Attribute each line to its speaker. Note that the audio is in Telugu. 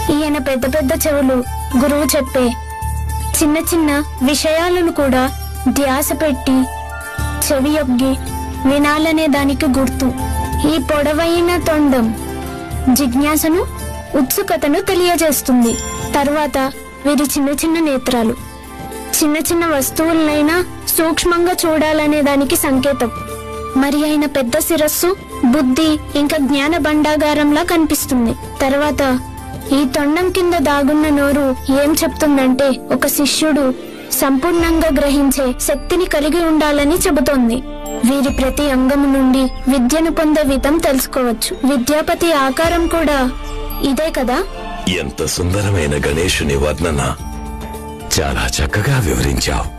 Speaker 1: ఈయన పెద్ద పెద్ద చెవులు గురువు చెప్పే చిన్న చిన్న విషయాలను కూడా ధ్యాస పెట్టి చెవి యొగ్గి వినాలనే దానికి గుర్తు ఈ పొడవైన తొండం జిజ్ఞాసను ఉత్సుకతను తెలియజేస్తుంది తర్వాత వీరి చిన్న చిన్న నేత్రాలు చిన్న చిన్న వస్తువులనైనా సూక్ష్మంగా చూడాలనే దానికి సంకేతం మరి అయిన పెద్ద శిరస్సు బుద్ధి ఇంకా జ్ఞాన భండాగారంలా కనిపిస్తుంది తర్వాత ఈ తొండం కింద దాగున్న నోరు ఏం చెప్తుందంటే ఒక శిష్యుడు సంపూర్ణంగా గ్రహించే శక్తిని కలిగి ఉండాలని చెబుతోంది వీరి ప్రతి అంగము నుండి విద్యను పొందే విధం తెలుసుకోవచ్చు విద్యాపతి ఆకారం కూడా ఇదే కదా
Speaker 2: ఎంత సుందరమైన గణేశుని వర్ణన చాలా చక్కగా వివరించావు